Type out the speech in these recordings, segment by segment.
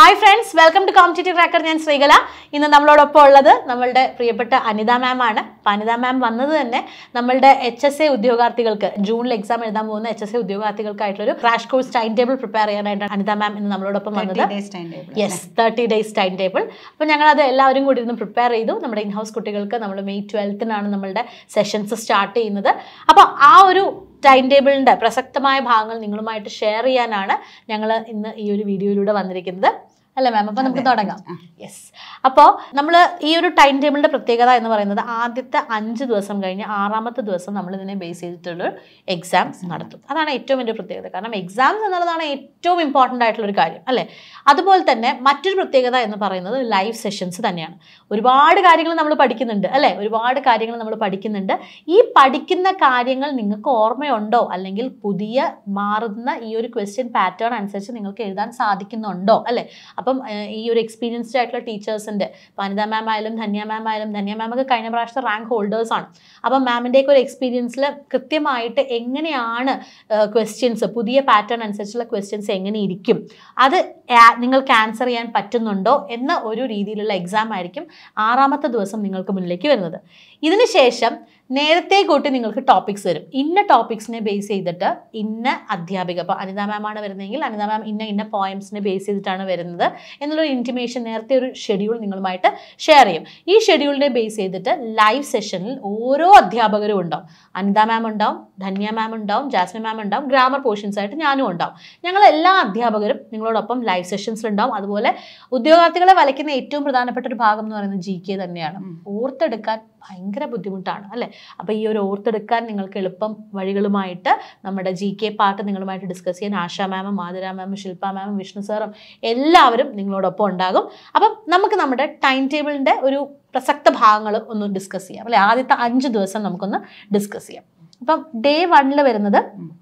Hi friends welcome to competitive tracker ഞാൻ ശ്രീകല ഇന്ന് നമ്മളോടൊപ്പം ഉള്ളത് നമ്മളുടെ പ്രിയപ്പെട്ട അനിത മാം ആണ് അപ്പം അനിത മാം വന്നത് തന്നെ നമ്മളുടെ എച്ച് എസ് എ ഉദ്യോഗാർത്ഥികൾക്ക് ജൂണിൽ എക്സാം എഴുതാൻ പോകുന്ന എച്ച് എസ് എ ഉദ്യോഗാർത്ഥികൾക്കായിട്ടുള്ള crash course time table prepare ചെയ്യാനായിട്ടാണ് അനിത മാം ഇന്ന് നമ്മളോടൊപ്പം വന്നത് days time table yes thirty days time table അപ്പോൾ ഞങ്ങളത് എല്ലാവരും കൂടി ഇരുന്ന് പ്രിപ്പയർ ചെയ്തു നമ്മുടെ ഇൻഹൗസ് കുട്ടികൾക്ക് നമ്മൾ മെയ് ട്വൽത്തിനാണ് നമ്മളുടെ സെഷൻസ് സ്റ്റാർട്ട് ചെയ്യുന്നത് അപ്പോൾ ആ ഒരു ടൈം ടേബിളിൻ്റെ പ്രസക്തമായ ഭാഗങ്ങൾ നിങ്ങളുമായിട്ട് ഷെയർ ചെയ്യാനാണ് ഞങ്ങൾ ഇന്ന് ഈ ഒരു വീഡിയോയിലൂടെ വന്നിരിക്കുന്നത് അല്ലേ മാം അപ്പോൾ നമുക്ക് തുടങ്ങാം യെസ് അപ്പോൾ നമ്മൾ ഈ ഒരു ടൈം ടേബിളിൻ്റെ പ്രത്യേകത എന്ന് പറയുന്നത് ആദ്യത്തെ അഞ്ച് ദിവസം കഴിഞ്ഞ് ആറാമത്തെ ദിവസം നമ്മൾ ഇതിനെ ബേസ് ചെയ്തിട്ടുള്ള എക്സാംസ് നടത്തും അതാണ് ഏറ്റവും വലിയ പ്രത്യേകത കാരണം എക്സാംസ് എന്നുള്ളതാണ് ഏറ്റവും ഇമ്പോർട്ടൻ്റ് ആയിട്ടുള്ള ഒരു കാര്യം അല്ലേ അതുപോലെ തന്നെ മറ്റൊരു പ്രത്യേകത എന്ന് പറയുന്നത് ലൈവ് സെഷൻസ് തന്നെയാണ് ഒരുപാട് കാര്യങ്ങൾ നമ്മൾ പഠിക്കുന്നുണ്ട് അല്ലേ ഒരുപാട് കാര്യങ്ങൾ നമ്മൾ പഠിക്കുന്നുണ്ട് ഈ പഠിക്കുന്ന കാര്യങ്ങൾ നിങ്ങൾക്ക് ഓർമ്മയുണ്ടോ അല്ലെങ്കിൽ പുതിയ മാറുന്ന ഈ ഒരു ക്വസ്റ്റ്യൻ പാറ്റേൺ അനുസരിച്ച് നിങ്ങൾക്ക് എഴുതാൻ സാധിക്കുന്നുണ്ടോ അല്ലേ അപ്പം ഏഹ്, ഈ ഒരു എക്സ്പീരിയൻസ്ഡ് ആയിട്ടുള്ള ടീച്ചേഴ്സിൻ്റെ വനിത മാം ആയാലും ധന്യ മാം ആയാലും ധന്യ മാം ഒക്കെ കഴിഞ്ഞ പ്രാവശ്യത്തെ റാങ്ക് ഹോൾഡേഴ്സാണ് അപ്പം മാമിൻ്റെയൊക്കെ ഒരു എക്സ്പീരിയൻസിൽ കൃത്യമായിട്ട് എങ്ങനെയാണ് ക്വസ്റ്റ്യൻസ് പുതിയ പാറ്റേൺ അനുസരിച്ചുള്ള ക്വസ്റ്റ്യൻസ് എങ്ങനെ ഇരിക്കും അത് ആ- നിങ്ങൾക്ക് ആൻസർ ചെയ്യാൻ പറ്റുന്നുണ്ടോ എന്ന ഒരു രീതിയിലുള്ള എക്സാം ആയിരിക്കും ആറാമത്തെ ദിവസം നിങ്ങൾക്ക് മുന്നിലേക്ക് വരുന്നത് ഇതിന് ശേഷം നേരത്തെ കൂട്ടി നിങ്ങൾക്ക് ടോപ്പിക്സ് വരും ഇന്ന ടോപ്പിക്സിനെ ബേസ് ചെയ്തിട്ട് ഇന്ന അധ്യാപിക അപ്പോൾ അനിത മാം ആണ് വരുന്നതെങ്കിൽ അനിത മാം ഇന്ന ഇന്ന പോയംസിനെ ബേസ് ചെയ്തിട്ടാണ് വരുന്നത് എന്നുള്ളൊരു ഇൻറ്റിമേഷൻ നേരത്തെ ഒരു ഷെഡ്യൂൾ നിങ്ങളുമായിട്ട് ഷെയർ ചെയ്യും ഈ ഷെഡ്യൂളിനെ ബേസ് ചെയ്തിട്ട് ലൈവ് സെഷനിൽ ഓരോ അധ്യാപകരും ഉണ്ടാവും അനിത മാം ഉണ്ടാവും ധന്യ മാം ഉണ്ടാവും ജാസ്മിൻ മാം ഉണ്ടാവും ഗ്രാമർ പോർഷൻസ് ആയിട്ട് ഞാനും ഉണ്ടാവും ഞങ്ങൾ എല്ലാ അധ്യാപകരും നിങ്ങളോടൊപ്പം ലൈവ് സെഷൻസിൽ ഉണ്ടാവും അതുപോലെ ഉദ്യോഗാർത്ഥികളെ വലയ്ക്കുന്ന ഏറ്റവും പ്രധാനപ്പെട്ട ഒരു ഭാഗം എന്ന് പറയുന്നത് ജി കെ തന്നെയാണ് ഓർത്തെടുക്കാൻ ഭയങ്കര ബുദ്ധിമുട്ടാണ് അല്ലേ അപ്പോൾ ഈ ഒരു ഓർത്തെടുക്കാൻ നിങ്ങൾക്ക് എളുപ്പം വഴികളുമായിട്ട് നമ്മുടെ ജി കെ പാർട്ട് നിങ്ങളുമായിട്ട് ഡിസ്കസ് ചെയ്യാൻ ആശാ മാമും മാധുര മാമും ശില്പ മാമും വിഷ്ണു സാറും എല്ലാവരും നിങ്ങളോടൊപ്പം ഉണ്ടാകും അപ്പം നമുക്ക് നമ്മുടെ ടൈം ടേബിളിൻ്റെ ഒരു പ്രസക്ത ഭാഗങ്ങൾ ഒന്ന് ഡിസ്കസ് ചെയ്യാം അല്ലെ ആദ്യത്തെ അഞ്ച് ദിവസം നമുക്കൊന്ന് ഡിസ്കസ് ചെയ്യാം അപ്പം ഡേ വണ്ണിൽ വരുന്നത്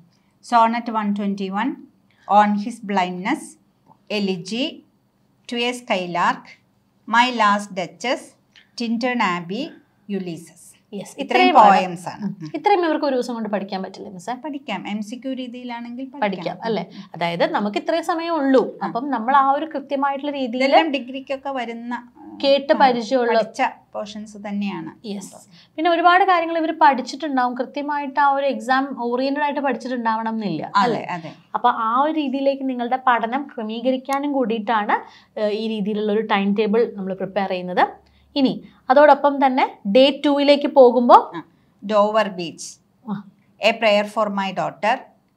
sonnet one twenty one on his blindness elegy to a skylark my last duchess Tintern Abbey Ulysses yes ഇത്രയും ഇത്രയും പോയംസ് ആണ് ഉം. ഇത്രയും ഇവർക്ക് ഒരു ദിവസം കൊണ്ട് പഠിക്കാൻ പറ്റില്ല മിസ്സേ പഠിക്കാം എം സി ക്യു രീതിയിലാണെങ്കിൽ പഠിക്കാം അല്ലേ അതായത് നമുക്ക് ഇത്രയും സമയം ഉള്ളൂ അപ്പം നമ്മൾ ആ ഒരു കൃത്യമായിട്ടുള്ള രീതിയിൽ ഇതെല്ലാം ഡിഗ്രിക്കൊക്കെ വരുന്ന ഉം, കേട്ട് പരിചയമുള്ള പഠിച്ച പോർഷൻസ് തന്നെയാണ് യെസ് പിന്നെ ഒരുപാട് കാര്യങ്ങൾ ഇവർ പഠിച്ചിട്ടുണ്ടാവും കൃത്യമായിട്ട് ആ ഒരു എക്സാം ഓറിയന്റഡ് ആയിട്ട് പഠിച്ചിട്ടുണ്ടാവണം എന്നില്ല അതെ അതെ അപ്പൊ ആ ഒരു രീതിയിലേക്ക് നിങ്ങളുടെ പഠനം ക്രമീകരിക്കാനും കൂടിയിട്ടാണ് ഏഹ്, ഈ രീതിയിലുള്ള ഒരു ടൈം ടേബിൾ നമ്മൾ പ്രിപ്പയർ ചെയ്യുന്നത് ഇനി അതോടൊപ്പം തന്നെ ഡേ ടൂയിലേക്ക് പോകുമ്പോൾ ഡോവർ ബീച്ച് ആ. A prayer for my daughter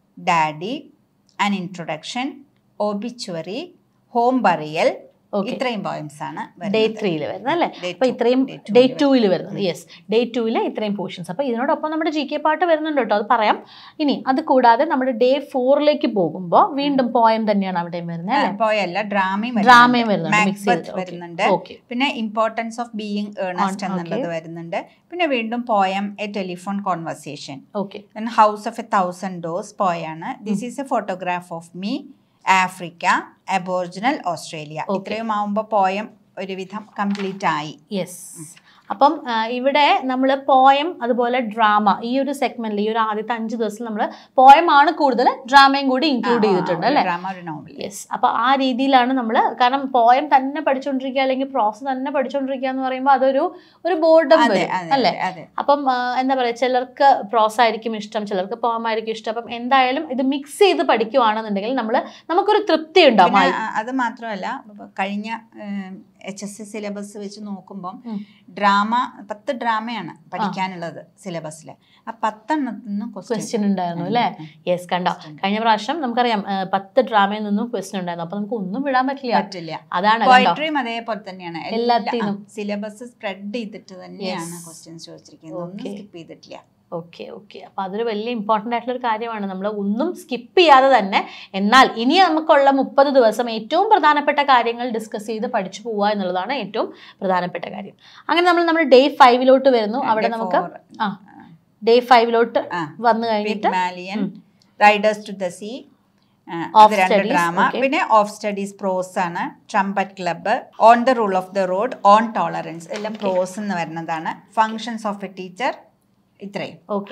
daddy an introduction obituary home burial Okay. ഇത്രയും പോയിന്റ്സ് ആണ് ഡേ വരുന്നത്. ത്രീയിൽ വരുന്നത് അല്ലേ Day അപ്പൊ two. ഇത്രയും Day two ഡേ ല് ടൂവിൽ വരുന്നത് യെസ് ഡേ ടൂവിൽ ഇത്രയും പോർഷൻസ് അപ്പൊ ഇതിനോടൊപ്പം നമ്മുടെ ജി കെ പാട്ട് വരുന്നുണ്ട് കേട്ടോ അത് പറയാം ഇനി അത് കൂടാതെ നമ്മുടെ ഡേ ഫോറിലേക്ക് പോകുമ്പോൾ വീണ്ടും പോയം തന്നെയാണ് അവിടെയും വരുന്നത് ആ, അല്ലേ പോയല്ല ഡ്രാമയും ഡ്രാമയും വരുന്നുണ്ട് മിക്സ് Macbeth ചെയ്തിട്ട് വരുന്നുണ്ട് ഓക്കെ പിന്നെ importance of being Earnest On- എന്നുള്ളത് വരുന്നുണ്ട് പിന്നെ വീണ്ടും poem a telephone conversation okay house of a thousand doors പോയാണ് this is a photograph of me Africa aboriginal Australia Okay. ഇത്രയും ആവുമ്പോൾ പോയം ഒരുവിധം കംപ്ലീറ്റ് ആയി യെസ് അപ്പം ആ, ഇവിടെ നമ്മൾ പോയം അതുപോലെ ഡ്രാമ ഈ ഒരു സെഗ്മെന്റിൽ ഈ ഒരു ആദ്യത്തെ അഞ്ച് ദിവസം നമ്മൾ പോയം ആണ് കൂടുതൽ ഡ്രാമയും കൂടി ഇൻക്ലൂഡ് ചെയ്തിട്ടുണ്ട് അല്ലേ ഡ്രാമ ഒരു നോവൽ യെസ് അപ്പൊ ആ രീതിയിലാണ് നമ്മൾ കാരണം പോയം തന്നെ പഠിച്ചുകൊണ്ടിരിക്കുക അല്ലെങ്കിൽ പ്രോസ തന്നെ പഠിച്ചുകൊണ്ടിരിക്കുക എന്ന് പറയുമ്പോൾ അതൊരു ഒരു ബോർഡം അതെ വരും അതെ അല്ലേ അതെ അപ്പം ആ, എന്താ പറയുക ചിലർക്ക് പ്രോസ് ആയിരിക്കും ഇഷ്ടം ചിലർക്ക് പോം ആയിരിക്കും ഇഷ്ടം അപ്പം എന്തായാലും ഇത് മിക്സ് ചെയ്ത് പഠിക്കുവാണെന്നുണ്ടെങ്കിൽ നമ്മൾ നമുക്കൊരു തൃപ്തി ഉണ്ടാവും പിന്നെ ആ, അത് മാത്രമല്ല ഇപ്പൊ കഴിഞ്ഞ എച്ച് എസ് സി സിലബസ് വെച്ച് നോക്കുമ്പം ഉം. ഡ്രാമ പത്ത് ഡ്രാമയാണ് പഠിക്കാനുള്ളത് സിലബസിൽ ആ പത്തെണ്ണത്തിൽ നിന്നും ക്വസ്റ്റ്യൻ ഉണ്ടായിരുന്നു അല്ലേ യെസ് കണ്ടോ കഴിഞ്ഞ പ്രാവശ്യം നമുക്കറിയാം ആ, പത്ത് ഡ്രാമയിൽ നിന്നും ക്വസ്റ്റ്യൻ ഉണ്ടായിരുന്നു അപ്പൊ നമുക്ക് ഒന്നും വിടാൻ പറ്റില്ല പറ്റില്ല അതാണ് കണ്ടോ പോയിട്രിയും അതേപോലെ തന്നെയാണ് എല്ലാത്തിനും. സിലബസ് സ്പ്രെഡ് ചെയ്തിട്ട് തന്നെയാണ് Yes. ക്വസ്റ്റ്യൻസ് ചോദിച്ചിരിക്കുന്നത് ഒന്നും Okay. സ്കിപ്പ് ചെയ്തിട്ടില്ല ഓക്കെ ഓക്കെ അപ്പൊ അതൊരു വലിയ ഇമ്പോർട്ടൻ്റ് ആയിട്ടുള്ള ഒരു കാര്യമാണ് നമ്മൾ ഒന്നും സ്കിപ്പ് ചെയ്യാതെ തന്നെ എന്നാൽ ഇനി നമുക്കുള്ള മുപ്പത് ദിവസം ഏറ്റവും പ്രധാനപ്പെട്ട കാര്യങ്ങൾ ഡിസ്കസ് ചെയ്ത് പഠിച്ചു പോവുക എന്നുള്ളതാണ് ഏറ്റവും പ്രധാനപ്പെട്ട കാര്യം അങ്ങനെ നമ്മൾ നമ്മുടെ ഡേ ഫൈവിലോട്ട് വരുന്നു അവിടെ നമുക്ക് ആ ഡേ ഫൈവിലോട്ട് വന്നു കഴിഞ്ഞിട്ട് മാലിയൻ ഉം. Riders to the sea Off രണ്ട് studies, ഡ്രാമ okay. പിന്നെ ഓഫ് സ്റ്റഡീസ് പ്രോസ് ആണ് trumpet club on the rule of the road on tolerance എല്ലാം പ്രോസ് എന്ന് വരുന്നതാണ് ഫങ്ഷൻസ് ഓഫ് എ ടീച്ചർ ഇത്രയും ഓക്കെ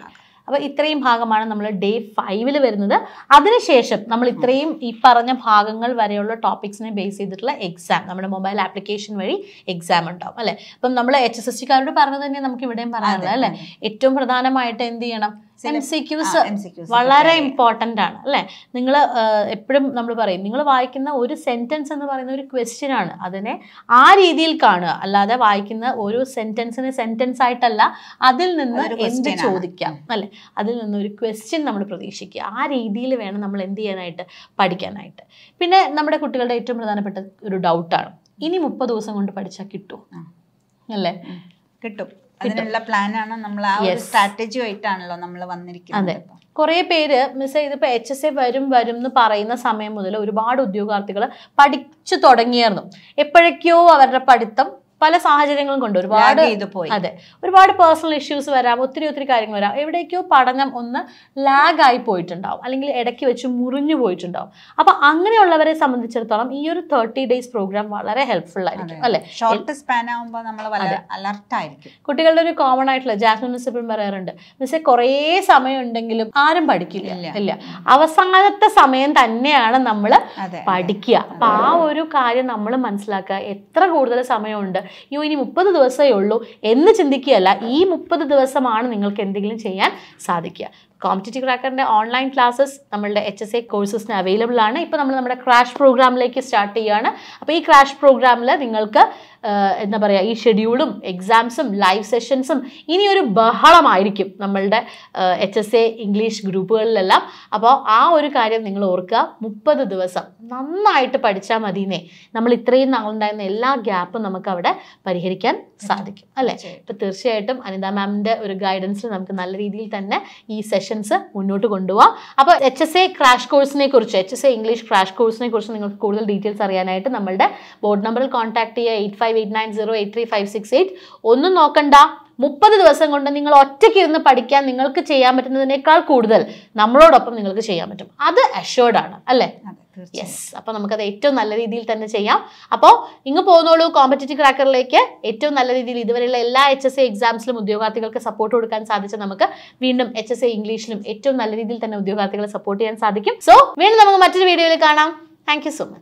അപ്പോൾ ഇത്രയും ഭാഗമാണ് നമ്മൾ ഡേ ഫൈവിൽ വരുന്നത് അതിനുശേഷം നമ്മൾ ഇത്രയും ഈ പറഞ്ഞ ഭാഗങ്ങൾ വരെയുള്ള ടോപ്പിക്സിനെ ബേസ് ചെയ്തിട്ടുള്ള എക്സാം നമ്മുടെ മൊബൈൽ ആപ്ലിക്കേഷൻ വഴി എക്സാം ഉണ്ടാവും അല്ലേ അപ്പം നമ്മൾ എച്ച് എസ് എസ് ടിക്കാരോട് പറഞ്ഞത് തന്നെ നമുക്ക് ഇവിടെയും പറയാനുള്ളത് അല്ലേ ഏറ്റവും പ്രധാനമായിട്ട് എന്ത് ചെയ്യണം എം സി ക്യൂസ് MCQs വളരെ ഇമ്പോർട്ടൻ്റ് ആണ് അല്ലേ നിങ്ങൾ എപ്പോഴും നമ്മൾ പറയും നിങ്ങൾ വായിക്കുന്ന ഒരു സെൻറ്റൻസ് എന്ന് പറയുന്ന ഒരു ക്വസ്റ്റ്യൻ ആണ് അതിനെ ആ രീതിയിൽ കാണുക അല്ലാതെ വായിക്കുന്ന ഓരോ സെൻറ്റൻസിനെ സെൻറ്റൻസ് ആയിട്ടല്ല അതിൽ നിന്ന് അതൊരു എന്ത് question ആണ്. ചോദിക്കാം അല്ലെ അതിൽ നിന്ന് ഒരു ക്വസ്റ്റ്യൻ നമ്മൾ പ്രതീക്ഷിക്കുക ആ രീതിയിൽ വേണം നമ്മൾ എന്ത് ചെയ്യാനായിട്ട് പഠിക്കാനായിട്ട് പിന്നെ നമ്മുടെ കുട്ടികളുടെ ഏറ്റവും പ്രധാനപ്പെട്ട ഒരു ഡൗട്ടാണ് ഇനി മുപ്പത് ദിവസം കൊണ്ട് പഠിച്ചാൽ കിട്ടുമോ ആ. അല്ലേ കിട്ടും അതിനുള്ള പ്ലാനാണ് നമ്മൾ ആ ഒരു Yes. സ്ട്രാറ്റജി ആയിട്ടാണല്ലോ നമ്മൾ വന്നിരിക്കുന്നത് അതെ. ഇപ്പം. കുറേ പേര് മിസ് ഇതിപ്പോൾ എച്ച് എസ് എ വരും വരും എന്ന് പറയുന്ന സമയം മുതൽ ഒരുപാട് ഉദ്യോഗാർത്ഥികൾ പഠിച്ചു തുടങ്ങിയായിരുന്നു എപ്പോഴൊക്കെയോ അവരുടെ പഠിത്തം പല സാഹചര്യങ്ങളും കൊണ്ട് ഒരുപാട് Lag ചെയ്ത് പോയി അതെ ഒരുപാട് പേഴ്സണൽ ഇഷ്യൂസ് വരാം ഒത്തിരി ഒത്തിരി കാര്യങ്ങൾ വരാം എവിടേക്കോ പഠനം ഒന്ന് ലാഗ് ആയി പോയിട്ടുണ്ടാവും അല്ലെങ്കിൽ ഇടയ്ക്ക് വെച്ച് മുറിഞ്ഞു പോയിട്ടുണ്ടാവും അപ്പൊ അങ്ങനെയുള്ളവരെ സംബന്ധിച്ചിടത്തോളം ഈ ഒരു തേർട്ടി ഡേയ്സ് പ്രോഗ്രാം വളരെ ഹെൽപ്ഫുൾ ആയിരിക്കും അല്ലെ ഷോർട്ട് സ്പാൻ ആകുമ്പോൾ നമ്മൾ വളരെ അലർട്ട് ആയിരിക്കും കുട്ടികളുടെ ഒരു കോമൺ ആയിട്ടുള്ള ജാസ്മിൻ മിസ് എപ്പോഴും പറയാറുണ്ട് മിസ്സെ കുറേ സമയം ഉണ്ടെങ്കിലും ആരും പഠിക്കില്ല ഇല്ല. ഇല്ല അവസാനത്തെ സമയം തന്നെയാണ് നമ്മൾ അതെ പഠിക്കുക അപ്പൊ ആ ഒരു കാര്യം നമ്മൾ മനസ്സിലാക്കുക എത്ര കൂടുതൽ സമയമുണ്ട് അയ്യോ ഇനി മുപ്പത് ദിവസമേ ഉള്ളൂ എന്ന് ചിന്തിക്കുകയല്ല ഈ മുപ്പത് ദിവസമാണ് നിങ്ങൾക്ക് എന്തെങ്കിലും ചെയ്യാൻ സാധിക്കുക കോമ്പറ്റേറ്റീവ് ക്രാക്കറിൻ്റെ ഓൺലൈൻ ക്ലാസ്സസ് നമ്മളുടെ എച്ച് എസ് എ കോഴ്സസിന് അവൈലബിൾ ആണ് ഇപ്പോൾ നമ്മൾ നമ്മുടെ ക്രാഷ് പ്രോഗ്രാമിലേക്ക് സ്റ്റാർട്ട് ചെയ്യുകയാണ് അപ്പോൾ ഈ ക്രാഷ് പ്രോഗ്രാമിൽ നിങ്ങൾക്ക് ആഹ്, എന്താ പറയുക ഈ ഷെഡ്യൂളും എക്സാംസും ലൈവ് സെഷൻസും ഇനി ഒരു ബഹളമായിരിക്കും നമ്മളുടെ എച്ച് എസ് എ ഇംഗ്ലീഷ് ഗ്രൂപ്പുകളിലെല്ലാം അപ്പോൾ ആ ഒരു കാര്യം നിങ്ങൾ ഓർക്കുക മുപ്പത് ദിവസം നന്നായിട്ട് പഠിച്ചാൽ മതിയെന്നേ നമ്മൾ ഇത്രയും നാളുണ്ടായിരുന്ന എല്ലാ ഗ്യാപ്പും നമുക്ക് അവിടെ പരിഹരിക്കാൻ സാധിക്കും അല്ലേ ഇപ്പം തീർച്ചയായിട്ടും അനിത മാമിൻ്റെ ഒരു ഗൈഡൻസിൽ നമുക്ക് നല്ല രീതിയിൽ തന്നെ ഈ സെഷൻസ് മുന്നോട്ട് കൊണ്ടുപോകാം അപ്പോൾ എച്ച് എസ് എ ക്രാഷ് കോഴ്സിനെ കുറിച്ച് H S A English crash കോഴ്സിനെ കുറിച്ച് നിങ്ങൾക്ക് കൂടുതൽ ഡീറ്റെയിൽസ് അറിയാനായിട്ട് നമ്മളുടെ ബോർഡ് നമ്പറിൽ കോൺടാക്ട് ചെയ്യുക eight five eight nine zero eight three five six eight ഒന്നും നോക്കണ്ട മുപ്പത് ദിവസം കൊണ്ട് നിങ്ങൾ ഒറ്റയ്ക്ക് ഇരുന്ന് പഠിക്കാൻ നിങ്ങൾക്ക് ചെയ്യാൻ പറ്റുന്നതിനേക്കാൾ കൂടുതൽ നമ്മളോടൊപ്പം നിങ്ങൾക്ക് ചെയ്യാൻ പറ്റും അത് അഷ്വേർഡ് ആണ് അല്ലേ അതെ തീർച്ചയായും യെസ് അപ്പോൾ നമുക്കത് ഏറ്റവും നല്ല രീതിയിൽ തന്നെ ചെയ്യാം അപ്പോൾ ഇങ്ങ് പോകുന്നോളൂ കോമ്പറ്റേറ്റീവ് ക്രാക്കറിലേക്ക് ഏറ്റവും നല്ല രീതിയിൽ ഇതുവരെയുള്ള എല്ലാ എച്ച് എസ് എ എക്സാംസിലും ഉദ്യോഗാർത്ഥികൾക്ക് സപ്പോർട്ട് കൊടുക്കാൻ സാധിച്ച നമുക്ക് വീണ്ടും എച്ച് എസ് എ ഇംഗ്ലീഷിലും ഏറ്റവും നല്ല രീതിയിൽ തന്നെ ഉദ്യോഗാർത്ഥികളെ സപ്പോർട്ട് ചെയ്യാൻ സാധിക്കും സോ വീണ്ടും നമുക്ക് മറ്റൊരു വീഡിയോയിൽ കാണാം താങ്ക് യു സോ മച്ച്